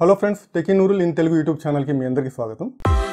Hello friends techie Noorul in Telugu YouTube ఛానల్కి మీ అందరికీ స్వాగతం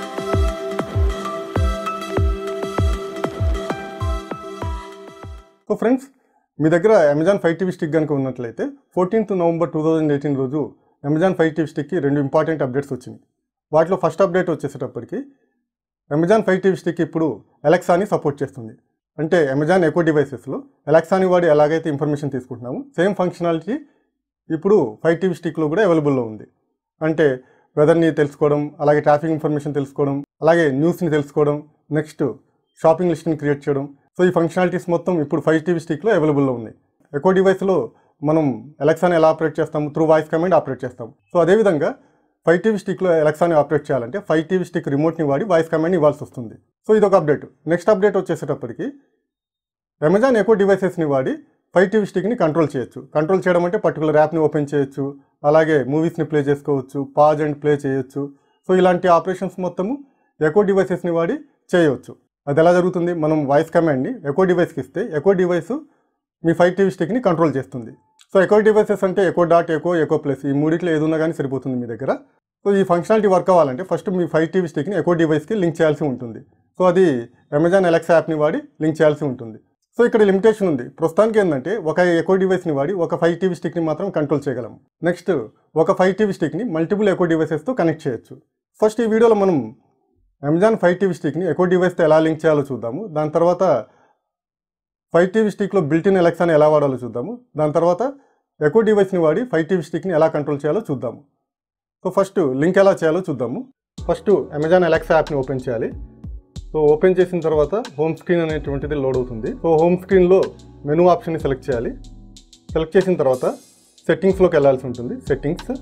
సో ఫ్రెండ్స్ మీ దగ్గర అమెజాన్ ఫైవ్ టీవీ స్టిక్ కనుక ఉన్నట్లయితే fourteenth November two thousand eighteen రోజు అమెజాన్ ఫైవ్ టీవీ స్టిక్కి రెండు ఇంపార్టెంట్ అప్డేట్స్ వచ్చినాయి వాటిలో ఫస్ట్ అప్డేట్ వచ్చేసేటప్పటికి అమెజాన్ ఫైవ్ టీవీ స్టిక్ ఇప్పుడు ఎలక్సాని సపోర్ట్ చేస్తుంది అంటే అమెజాన్ ఎకో డివైసెస్లో ఎలక్సాని వాడి ఎలాగైతే ఇన్ఫర్మేషన్ తీసుకుంటున్నామో సేమ్ ఫంక్షనాలిటీ ఇప్పుడు ఫైవ్ టీవీ స్టిక్లో కూడా అవైలబుల్లో ఉంది అంటే వెదర్ని తెలుసుకోవడం అలాగే ట్రాఫిక్ ఇన్ఫర్మేషన్ తెలుసుకోవడం అలాగే న్యూస్ని తెలుసుకోవడం నెక్స్ట్ షాపింగ్ లిస్ట్ని క్రియేట్ చేయడం సో ఈ ఫంక్షనాలిటీస్ మొత్తం ఇప్పుడు ఫైవ్ టీవీ స్టిక్లో అవైలబుల్లో ఉన్నాయి ఎకో డివైస్లో మనం ఎలక్సాని ఎలా ఆపరేట్ చేస్తాము త్రూ వాయిస్ కమాండ్ ఆపరేట్ చేస్తాం సో అదేవిధంగా ఫైవ్ టీవీ స్టిక్లో ఎలక్సాని ఆపరేట్ చేయాలంటే ఫైవ్ టీవీ స్టిక్ రిమోట్ని వాడి వాయిస్ కమాండ్ ఇవ్వాల్సి వస్తుంది సో ఇది ఒక అప్డేట్ నెక్స్ట్ అప్డేట్ వచ్చేసేటప్పటికి అమెజాన్ ఎకో డివైసెస్ని వాడి ఫైవ్ టీవీ స్టిక్ని కంట్రోల్ చేయొచ్చు కంట్రోల్ చేయడం అంటే పర్టికులర్ యాప్ని ఓపెన్ చేయొచ్చు అలాగే మూవీస్ని ప్లే చేసుకోవచ్చు పాజ్ అండ్ ప్లే చేయొచ్చు సో ఇలాంటి ఆపరేషన్స్ మొత్తము ఎకో డివైసెస్ని వాడి చేయవచ్చు అది ఎలా జరుగుతుంది మనం వాయిస్ కమాండ్ని ఎకో డివైస్కి ఇస్తే ఎకో డివైస్ మీ ఫైవ్ టీవీ స్టిక్ని కంట్రోల్ చేస్తుంది సో ఎకో డివైసెస్ అంటే Echo Dot Echo Echo Plus ఈ మూడిట్లో ఏది ఉన్నా కానీ సరిపోతుంది మీ దగ్గర సో ఈ ఫంక్షనాలిటీ వర్క్ అవ్వాలంటే ఫస్ట్ మీ ఫైవ్ టీవీ స్టిక్ని ఎకో డివైస్కి లింక్ చేయాల్సి ఉంటుంది సో అది అమెజాన్ ఎలక్సా యాప్ని వాడి లింక్ చేయాల్సి ఉంటుంది సో ఇక్కడ లిమిటేషన్ ఉంది ప్రస్తుతానికి ఏంటంటే ఒక ఎకో డివైస్ని వాడి ఒక ఫైవ్ టీవీ స్టిక్ని మాత్రం కంట్రోల్ చేయగలం నెక్స్ట్ ఒక ఫైవ్ టీవీ స్టిక్ని మల్టిపుల్ ఎకో డివైసెస్తో కనెక్ట్ చేయొచ్చు ఫస్ట్ ఈ వీడియోలో మనం అమెజాన్ ఫైవ్ టీవీ స్టిక్ని ఎకో డివైస్తో ఎలా లింక్ చేయాలో చూద్దాము దాని తర్వాత ఫైవ్ టీవీ స్టిక్లో బిల్టిన్ ఎలక్సాని ఎలా వాడాలో చూద్దాము దాని తర్వాత ఎకో డివైస్ని వాడి ఫైవ్ టీవీ స్టిక్ని ఎలా కంట్రోల్ చేయాలో చూద్దాము సో ఫస్ట్ లింక్ ఎలా చేయాలో చూద్దాము ఫస్ట్ అమెజాన్ ఎలక్సా యాప్ని ఓపెన్ చేయాలి సో ఓపెన్ చేసిన తర్వాత హోమ్ స్క్రీన్ అనేటువంటిది లోడ్ అవుతుంది సో హోమ్ స్క్రీన్లో మెనూ ఆప్షన్ని సెలెక్ట్ చేయాలి సెలెక్ట్ చేసిన తర్వాత సెట్టింగ్స్లోకి వెళ్ళాల్సి ఉంటుంది సెట్టింగ్స్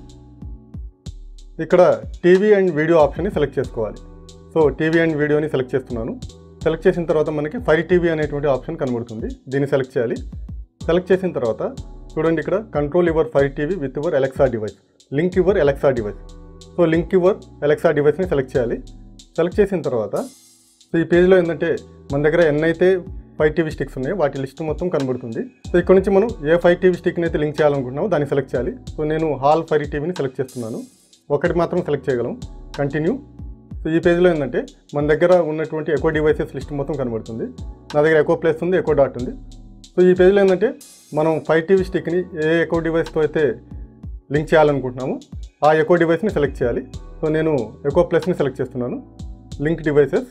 ఇక్కడ టీవీ అండ్ వీడియో ఆప్షన్ని సెలెక్ట్ చేసుకోవాలి సో టీవీ అండ్ వీడియోని సెలెక్ట్ చేస్తున్నాను సెలెక్ట్ చేసిన తర్వాత మనకి ఫైవ్ టీవీ అనేటువంటి ఆప్షన్ కనబడుతుంది దీన్ని సెలెక్ట్ చేయాలి సెలెక్ట్ చేసిన తర్వాత చూడండి ఇక్కడ control your fire TV with your Alexa device link your Alexa device so link your Alexa డివైస్ని సెలెక్ట్ చేయాలి సెలెక్ట్ చేసిన తర్వాత సో ఈ పేజ్లో ఏంటంటే మన దగ్గర ఎన్నైతే ఫైవ్ టీవీ స్టిక్స్ ఉన్నాయో వాటి లిస్ట్ మొత్తం కనబడుతుంది సో ఇక్కడ నుంచి మనం ఏ ఫైవ్ టీవీ స్టిక్ని అయితే లింక్ చేయాలనుకుంటున్నామో దాన్ని సెలెక్ట్ చేయాలి సో నేను హాల్ ఫైవ్ టీవీని సెలెక్ట్ చేస్తున్నాను ఒకటి మాత్రం సెలెక్ట్ చేయగలం కంటిన్యూ సో ఈ పేజ్లో ఏంటంటే మన దగ్గర ఉన్నటువంటి ఎకో డివైసెస్ లిస్ట్ మొత్తం కనబడుతుంది నా దగ్గర ఎకో ప్లేస్ ఉంది ఎకో డాట్ ఉంది సో ఈ పేజ్లో ఏంటంటే మనం ఫైవ్ టీవీ స్టిక్ని ఏ ఎకో డివైస్తో అయితే లింక్ చేయాలనుకుంటున్నాము ఆ ఎకో డివైస్ని సెలెక్ట్ చేయాలి సో నేను ఎకో ప్లస్ని సెలెక్ట్ చేస్తున్నాను లింక్ డివైసెస్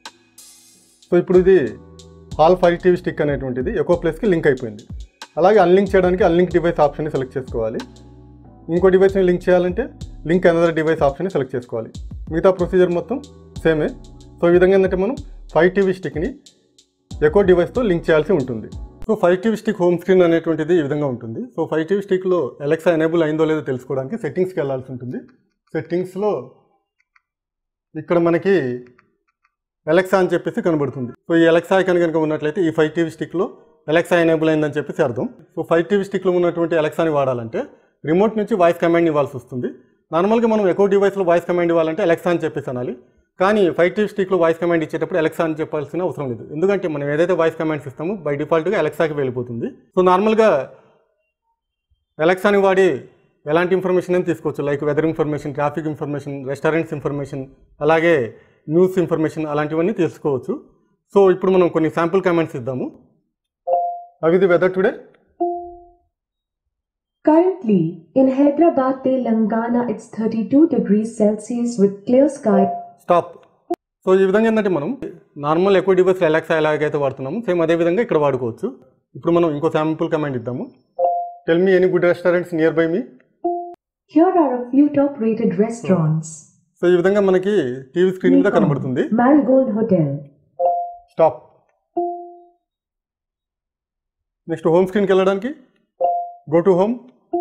సో ఇప్పుడు ఇది ఆల్ ఫైవ్ టీవీ స్టిక్ అనేటువంటిది ఎకో ప్లస్కి లింక్ అయిపోయింది అలాగే అన్లింక్ చేయడానికి అన్లింక్ డివైస్ ఆప్షన్ని సెలెక్ట్ చేసుకోవాలి ఇంకో డివైస్ని లింక్ చేయాలంటే లింక్ అనదర్ డివైస్ ఆప్షన్ని సెలెక్ట్ చేసుకోవాలి మిగతా ప్రొసీజర్ మొత్తం సేమే సో ఈ విధంగా ఏంటంటే మనం ఫైవ్ టీవీ స్టిక్ని ఎకో డివైస్తో లింక్ చేయాల్సి ఉంటుంది so fire TV stick home screen అనేటువంటిది ఈ విధంగా ఉంటుంది సో ఫైవ్ టీవీ స్టిక్లో ఎలక్సా ఎనేబుల్ అయిందో లేదో తెలుసుకోవడానికి సెట్టింగ్స్కి వెళ్ళాల్సి ఉంటుంది సెట్టింగ్స్లో ఇక్కడ మనకి ఎలక్సా అని చెప్పేసి కనబడుతుంది సో ఈ ఎలక్సా ఐకాన్ కనుక ఉన్నట్లయితే ఈ ఫైవ్ టీవీ స్టిక్లో ఎలక్సా ఎనేబుల్ అయిందని చెప్పేసి అర్థం సో ఫైవ్ టీవీ స్టిక్లో ఉన్నటువంటి ఎలక్సాని వాడాలంటే రిమోట్ నుంచి వాయిస్ కమాండ్ ఇవ్వాల్సి వస్తుంది నార్మల్గా మనం ఎకో డివైస్లో వాయిస్ కమాండ్ ఇవ్వాలంటే ఎలక్సా అని చెప్పేసి అనాలి కానీ ఫైవ్ టీవీ స్టిక్లో వాయిస్ కమాండ్ ఇచ్చేటప్పుడు ఎలక్సా అని చెప్పాల్సిన అవసరం లేదు ఎందుకంటే మనం ఏదైతే వాయిస్ కమాండ్స్ ఇస్తామో బై డిఫాల్ట్గా ఎలక్సాకి వెళ్ళిపోతుంది సో నార్మల్గా ఎలక్సాని వాడి ఎలాంటి ఇన్ఫర్మేషన్ అని తీసుకోవచ్చు like weather information traffic information restaurants information అలాగే న్యూస్ ఇన్ఫర్మేషన్ అలాంటివన్నీ తెలుసుకోవచ్చు సో ఇప్పుడు మనం కొన్ని శాంపుల్ కామెంట్స్ ఇద్దాము అవి ఇది weather today Currently, in Hyderabad, Telangana, it's 32 degrees Celsius with clear sky. Stop so ఈ విధంగా ఏంటంటే మనం నార్మల్ ఎక్కువ డివైస్ ఎలాక్సా ఎలాగైతే వాడుతున్నాము సేమ్ అదే విధంగా ఇక్కడ వాడుకోవచ్చు ఇప్పుడు మనం ఇంకో శాంపుల్ కమాండ్ ఇద్దాము tell me any good restaurants nearby me Here are a few top rated restaurants so ఈ విధంగా మనకి టీవీ స్క్రీన్ మీద కనబడుతుంది Marigold Hotel, stop next home స్క్రీన్కి వెళ్ళడానికి go to home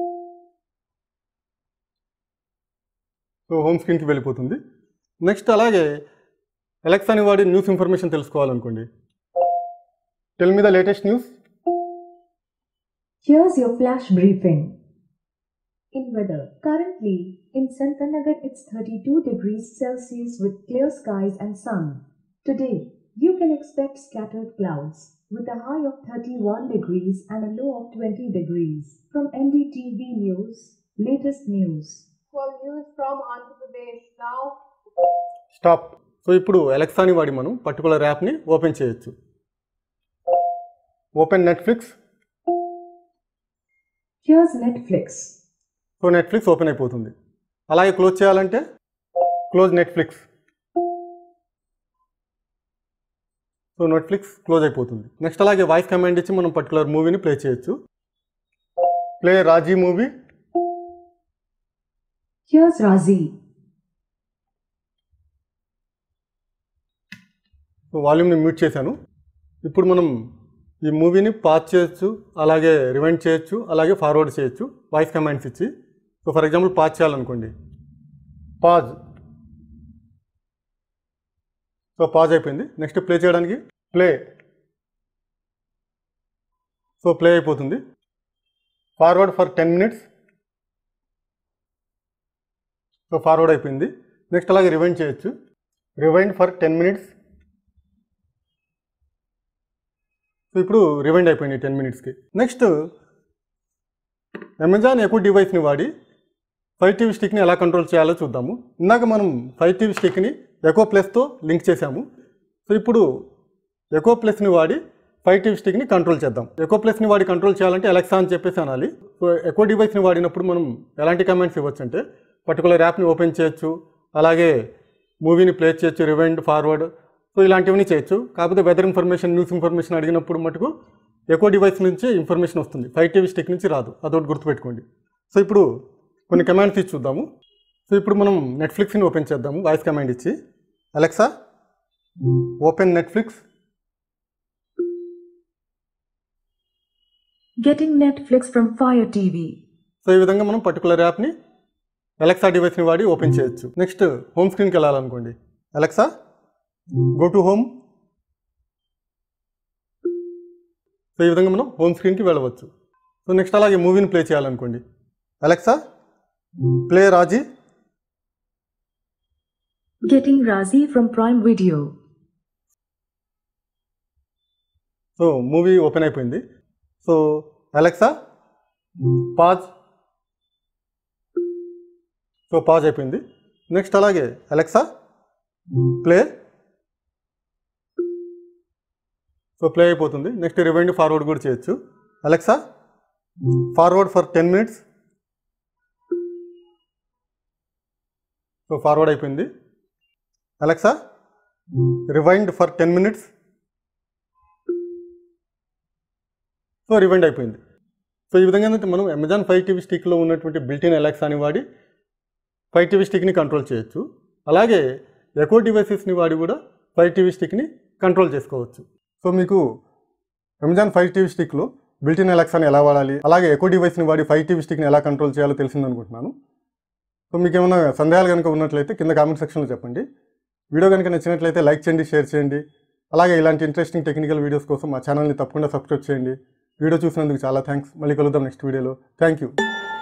so home స్క్రీన్కి వెళ్ళిపోతుంది నెక్స్ట్ అలాగే ఎలక్సాని వాడి న్యూస్ ఇన్ఫర్మేషన్ తెలుసుకోవాలనుకోండి tell me the latest news Here's your flash briefing. In weather, currently in Santanagar it's 32 degrees Celsius with clear skies and sun. Today, you can expect scattered clouds with a high of 31 degrees and a low of 20 degrees. From NDTV News, latest news. For news from Andhra Pradesh. Now, stop so ఇప్పుడు ఎలక్సాని వాడి మనం particular యాప్ని open చేయొచ్చు open Netflix Here's Netflix. So Netflix open అయిపోతుంది అలాగే close చేయాలంటే close Netflix so Netflix close అయిపోతుంది నెక్స్ట్ అలాగే వాయిస్ కమాండ్ ఇచ్చి మనం పర్టికులర్ మూవీని ప్లే చేయొచ్చు play Raazi movie Here's Razi. So వాల్యూమ్ని మ్యూట్ చేశాను ఇప్పుడు మనం ఈ మూవీని పాజ్ చేయొచ్చు అలాగే రివైండ్ చేయొచ్చు అలాగే ఫార్వర్డ్ చేయొచ్చు వాయిస్ కమాండ్స్ ఇచ్చి సో ఫర్ ఎగ్జాంపుల్ పాజ్ చేయాలనుకోండి పాజ్ సో పాజ్ అయిపోయింది నెక్స్ట్ ప్లే చేయడానికి ప్లే సో ప్లే అయిపోతుంది forward for ten minutes so forward అయిపోయింది నెక్స్ట్ అలాగే రివైండ్ చేయొచ్చు rewind for ten minutes so ఇప్పుడు రివైండ్ అయిపోయింది టెన్ మినిట్స్కి నెక్స్ట్ అమెజాన్ ఎకో డివైస్ని వాడి ఫైవ్ టీవీ స్టిక్ని ఎలా కంట్రోల్ చేయాలో చూద్దాము ఇందాక మనం ఫైవ్ టీవీ స్టిక్ని ఎకో ప్లస్తో లింక్ చేశాము సో ఇప్పుడు ఎకో ప్లస్ని వాడి ఫైవ్ టీవీ స్టిక్ని కంట్రోల్ చేద్దాం ఎకో ప్లస్ని వాడి కంట్రోల్ చేయాలంటే ఎలక్సా అని చెప్పేసి అనాలి సో ఎకో డివైస్ని వాడినప్పుడు మనం ఎలాంటి కమెంట్స్ ఇవ్వచ్చు అంటే పర్టికులర్ యాప్ని ఓపెన్ చేయొచ్చు అలాగే మూవీని ప్లే చేయొచ్చు రివైండ్ ఫార్వర్డ్ సో ఇలాంటివన్నీ చేయొచ్చు కాకపోతే వెదర్ ఇన్ఫర్మేషన్ న్యూస్ ఇన్ఫర్మేషన్ అడిగినప్పుడు మటుకు ఎకో డివైస్ నుంచి ఇన్ఫర్మేషన్ వస్తుంది ఫైవ్ టీవీ స్టిక్ నుంచి రాదు అదొకటి గుర్తుపెట్టుకోండి సో ఇప్పుడు కొన్ని కమాండ్స్ ఇచ్చి చూద్దాము సో ఇప్పుడు మనం నెట్ఫ్లిక్స్ని ఓపెన్ చేద్దాము వాయిస్ కమాండ్ ఇచ్చి Alexa open Netflix Getting Netflix from Fire TV. So ఈ విధంగా మనం పర్టికులర్ యాప్ని అలెక్సా డివైస్ని వాడి ఓపెన్ చేయొచ్చు నెక్స్ట్ హోమ్ స్క్రీన్కి వెళ్ళాలనుకోండి Alexa go to home so ఈ విధంగా మనం హోమ్ స్క్రీన్కి వెళ్ళవచ్చు సో నెక్స్ట్ అలాగే మూవీని ప్లే చేయాలనుకోండి Alexa play Raazi Getting Razi from Prime Video. So movie open అయిపోయింది so Alexa pause so pause అయిపోయింది నెక్స్ట్ అలాగే అలెక్సా ప్లే సో ప్లే అయిపోతుంది నెక్స్ట్ రివైండ్ ఫార్వర్డ్ కూడా చేయొచ్చు Alexa forward for ten minutes so forward అయిపోయింది Alexa rewind for ten minutes so rewind అయిపోయింది so ఈ విధంగా ఏంటంటే మనం అమెజాన్ ఫైవ్ టీవీ స్టిక్లో ఉన్నటువంటి బిల్టిన్ ఎలక్సాని వాడి ఫైవ్ టీవీ స్టిక్ని కంట్రోల్ చేయొచ్చు అలాగే ఎకో డివైసెస్ని వాడి కూడా ఫైవ్ టీవీ స్టిక్ని కంట్రోల్ చేసుకోవచ్చు సో మీకు అమెజాన్ ఫైవ్ టీవీ స్టిక్లో బిల్టిన్ ఎలక్సాని ఎలా వాడాలి అలాగే ఎకో డివైస్ని వాడి ఫైవ్ టీవీ స్టిక్ని ఎలా కంట్రోల్ చేయాలో తెలిసిందనుకుంటున్నాను సో మీకు ఏమైనా సందేహాలు కనుక ఉన్నట్లయితే కింద కామెంట్ సెక్షన్లో చెప్పండి వీడియో కనుక నచ్చినట్లయితే లైక్ చేయండి షేర్ చేయండి అలాగే ఇలాంటి ఇంట్రెస్టింగ్ టెక్నికల్ వీడియోస్ కోసం మా ఛానల్ని తప్పకుండా సబ్స్క్రైబ్ చేయండి వీడియో చూసినందుకు చాలా థ్యాంక్స్ మళ్ళీ కలుద్దాం నెక్స్ట్ వీడియోలో థ్యాంక్ యూ